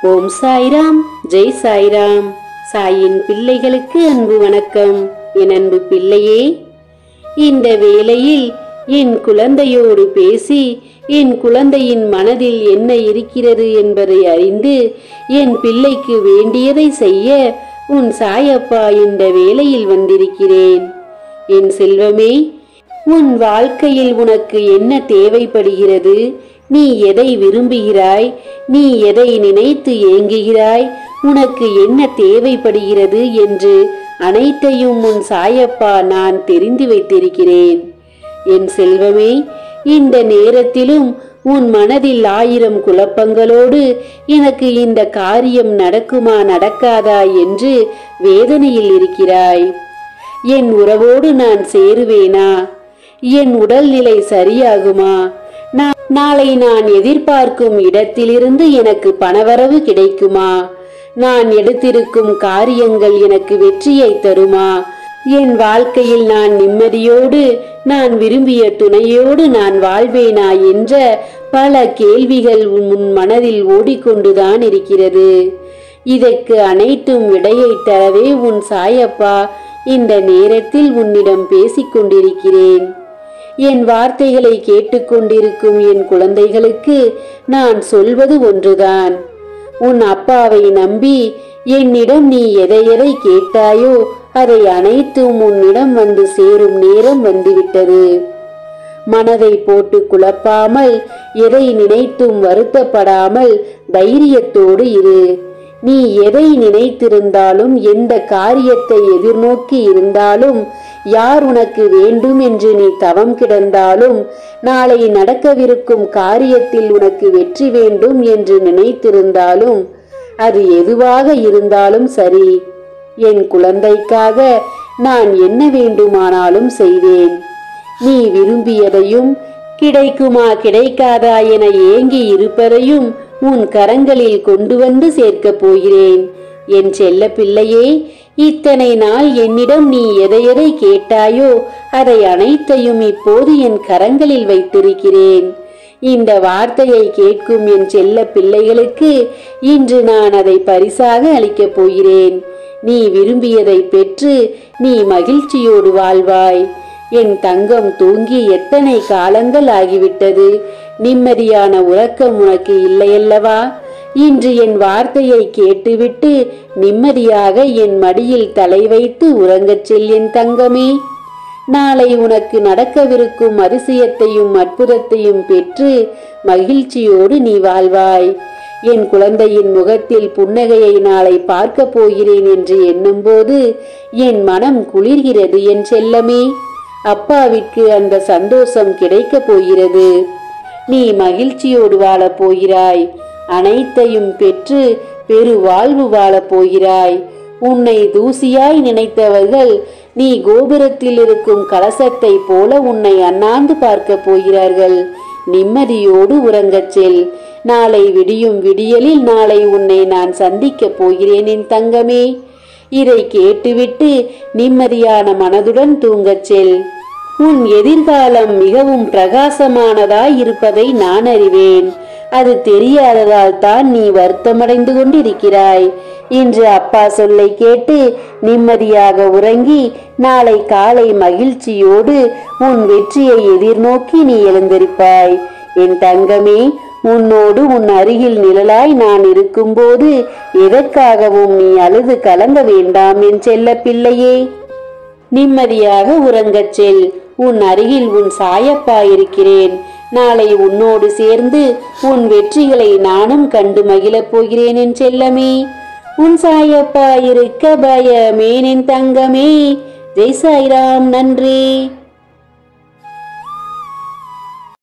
ஓம் சாய்ராம் ஜெய் சாய்ராம் சாயின் பிள்ளைகளுக்கு அன்பு வணக்கம் என் அன்பு பிள்ளையே இந்த வேளையில் என் குழந்தையோடு பேசி என் குழந்தையின் மனதில் என்ன இருக்கிறது என்பதை அறிந்து என் பிள்ளைக்கு வேண்டியதை செய்ய உன் சாயப்பா இந்த வேளையில் வந்திருக்கிறேன் என் செல்வமே உன் வாழ்க்கையில் உனக்கு என்ன தேவைப்படுகிறது நீ எதை விரும்புகிறாய் நீ எதை நினைத்து ஏங்குகிறாய் உனக்கு என்ன தேவைப்படுகிறது என்று அனைத்தையும் உன் சாயப்பா நான் தெரிந்து வைத்திருக்கிறேன் என் செல்வமே இந்த நேரத்திலும் உன் மனதில் ஆயிரம் குழப்பங்களோடு எனக்கு இந்த காரியம் நடக்குமா நடக்காதா என்று வேதனையில் இருக்கிறாய் என் உறவோடு நான் சேருவேனா என் உடல்நிலை சரியாகுமா நா- நாளை நான் எதிர்பார்க்கும் இடத்திலிருந்து எனக்கு பணவரவு கிடைக்குமா நான் எடுத்திருக்கும் காரியங்கள் எனக்கு வெற்றியை தருமா என் வாழ்க்கையில் நான் நிம்மதியோடு நான் விரும்பிய துணையோடு நான் வாழ்வேனா என்ற பல கேள்விகள் உன் உன் மனதில் ஓடிக்கொண்டுதான் இருக்கிறது இதற்கு அனைத்தும் விடையை தரவே உன் சாயப்பா இந்த நேரத்தில் உன்னிடம் பேசிக் கொண்டிருக்கிறேன் என் வார்த்தைகளை கேட்டுக்கொண்டிருக்கும் என் குழந்தைகளுக்கு நான் சொல்வது ஒன்றுதான் உன் அப்பாவை நம்பி என்னிடம் நீ எதை எதை கேட்டாயோ அதை அனைத்தும் உன்னிடம் வந்து சேரும் நேரம் வந்துவிட்டது மனதை போட்டு குழப்பாமல் எதை நினைத்தும் வருத்தப்படாமல் தைரியத்தோடு இரு நீ எதை நினைத்திருந்தாலும் எந்த காரியத்தை எதிர்நோக்கி இருந்தாலும் யார் உனக்கு வேண்டும் என்று நீ தவம் கிடந்தாலும் நாளை நடக்கவிருக்கும் காரியத்தில் உனக்கு வெற்றி வேண்டும் என்று நினைத்திருந்தாலும் அது எதுவாக இருந்தாலும் சரி என் குழந்தைக்காக நான் என்ன வேண்டுமானாலும் செய்வேன் நீ விரும்பியதையும் கிடைக்குமா கிடைக்காதா என ஏங்கி இருப்பதையும் உன் கரங்களில் கொண்டு வந்து சேர்க்கப் போகிறேன் என் செல்ல பிள்ளையே இத்தனை நாள் என்னிடம் நீ எதை எதை கேட்டாயோ அதை அனைத்தையும் இப்போது என் கரங்களில் வைத்திருக்கிறேன் இந்த வார்த்தையை கேட்கும் என் செல்ல பிள்ளைகளுக்கு இன்று நான் அதை பரிசாக அளிக்கப் போகிறேன் நீ விரும்பியதை பெற்று நீ மகிழ்ச்சியோடு வாழ்வாய் என் தங்கம் தூங்கி எத்தனை காலங்கள் ஆகிவிட்டது நிம்மதியான உறக்கம் உனக்கு இல்லையல்லவா இன்று என் வார்த்தையை கேட்டுவிட்டு நிம்மதியாக என் மடியில் தலை வைத்து உறங்கச் செல் என் தங்கமே நாளை உனக்கு நடக்கவிருக்கும் அதிசயத்தையும் அற்புதத்தையும் பெற்று மகிழ்ச்சியோடு நீ வாழ்வாய் என் குழந்தையின் முகத்தில் புன்னகையை நாளை பார்க்கப் போகிறேன் என்று எண்ணும்போது என் மனம் குளிர்கிறது என் செல்லமே அப்பாவிற்கு அந்த சந்தோஷம் கிடைக்கப் போகிறது நீ மகிழ்ச்சியோடு வாழப் போகிறாய் அனைத்தையும் பெற்று பெரு வாழ்வு வாழப் போகிறாய் உன்னை தூசியாய் நினைத்தவர்கள் நீ கோபுரத்தில் இருக்கும் கலசத்தை போல உன்னை அண்ணாந்து பார்க்கப் போகிறார்கள் நிம்மதியோடு உறங்கச் செல் நாளை விடியும் விடியலில் நாளை உன்னை நான் சந்திக்கப் போகிறேன் என் தங்கமே இதை கேட்டுவிட்டு நிம்மதியான மனதுடன் தூங்கச் செல் உன் எதிர்காலம் மிகவும் பிரகாசமானதாய் இருப்பதை நான் அறிவேன் அது தெரியாததால் தான் நீ வருத்தமடைந்து கொண்டிருக்கிறாய் இன்று அப்பா சொல்லை கேட்டு நிம்மதியாக உறங்கி நாளை காலை மகிழ்ச்சியோடு உன் வெற்றியை எதிர்நோக்கி நீ எழுந்திருப்பாய் என் தங்கமே உன்னோடு உன் அருகில் நிழலாய் நான் இருக்கும்போது எதற்காகவும் நீ அழுது கலங்க வேண்டாம் என் செல்ல பிள்ளையே நிம்மதியாக உறங்கச் செல் உன் அருகில் உன் சாயப்பா இருக்கிறேன் நாளை உன்னோடு சேர்ந்து உன் வெற்றிகளை நானும் கண்டு மகிழப் போகிறேன் என் செல்லமே உன் சாயப்பா இருக்க பயமேனின் தங்கமே ஜெய் சாய்ராம் நன்றி